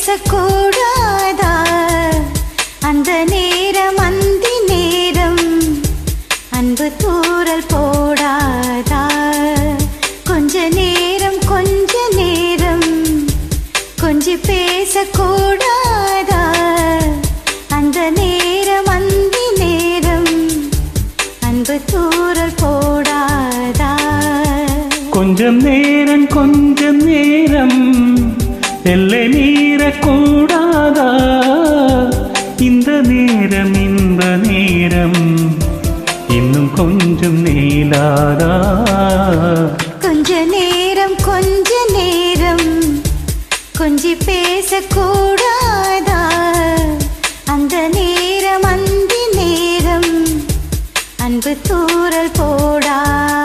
பேசக்கூடாதா அந்த நேரம் அந்தி நேரம் அன்பு தூரல் போடாதா கொஞ்ச நேரம் கொஞ்ச நேரம் கொஞ்சி பேசக்கூடாதா அந்த நேரம் அந்தி நேரம் அன்பு தூரல் போடாதா கொஞ்சம் நேரம் கொஞ்சம் நேரம் எல்லை மீறக்கூடாதா இந்த நேரம் இன்ப நேரம் இன்னும் கொஞ்சம் நீளாதா கொஞ்ச நேரம் கொஞ்ச நேரம் கொஞ்சி பேசக்கூடாதா அந்த நேரம் அந்தி நேரம் அன்பு தூரல் போடாதா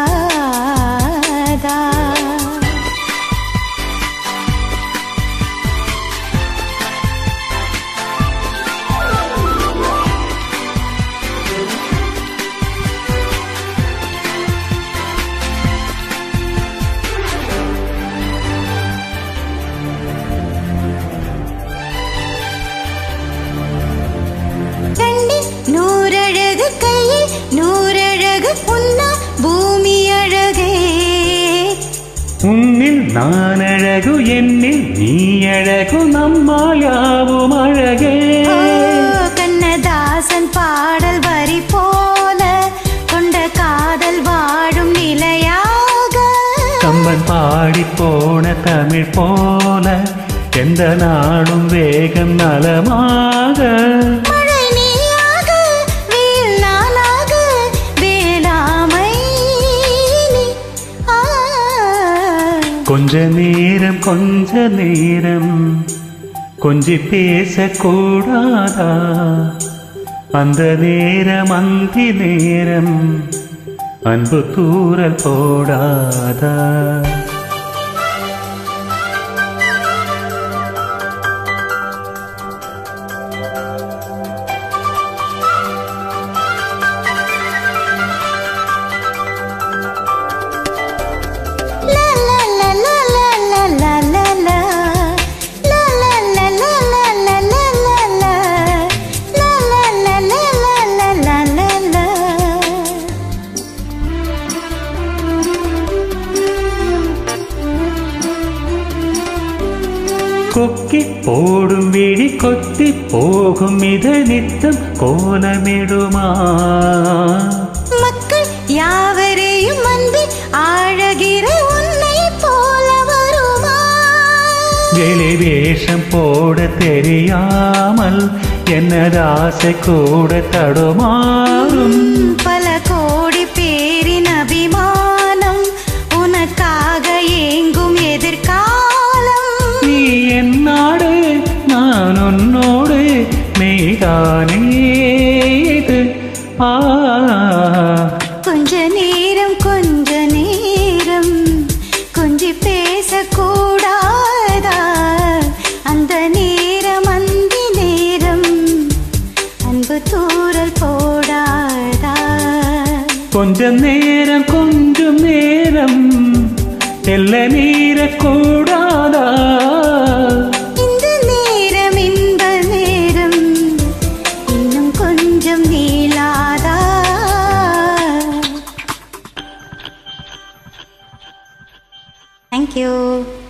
கண்ணில் நூறழகு கையில் நூறழகு உன்னா பூமி அழகே உன்னில் நான் அழகு என்னில் நீ அழகு நம்மால் யாவும் அழகே ஓ, கண்ணதாசன் பாடல் வரி போல கொண்ட காதல் வாழும் நிலையாக கம்பன் பாடி போன தமிழ் போல எந்த நாளும் வேகம் நலமாக மழை நீயாக வெயில் நானாக வேளாமை நீ. ஆ. கொஞ்ச நேரம் கொஞ்ச நேரம் கொஞ்சி பேசக்கூடாதா அந்த நேரம் அந்தி நேரம் அன்பு தூரல் போடாதா லா, லா, லா, லா, லா, லா, லா, லா, லா. லா, லா, லா, லா, லா, லா, லா, லா, லா. லா, லா, லா, லா, லா, லா, லா, லா, லா. கொக்கி போடும் விழி கொத்தி போகும் இது நித்தம் கோலமிடுமா மக்கள் யாவரையும் அன்பி ஆழகிற உன்னை போல வருமா வெளி வேஷம் போட தெரியாமல் என்னது ஆசை கூட தடுமாறும் பல கோடி பேரின் அபிமானம் உனக்காக ஏங்கும் எதிர்காலம் நீ என் நாடு நான் உன்னோடு மெய்தானே இது ஆ கொஞ்ச நேரம் கொஞ்ச நேரம் கொஞ்சி பேசக்கூடாதா அந்த நேரம் அந்தி நேரம் அன்பு தூரல் போடாதா கொஞ்சம் நேரம் கொஞ்சம் நேரம் எல்ல நீரக்கூடாதா இந்த நேரம் இன்ப நேரம் இன்னும் கொஞ்சம் நீளாதா தேங்க்யூ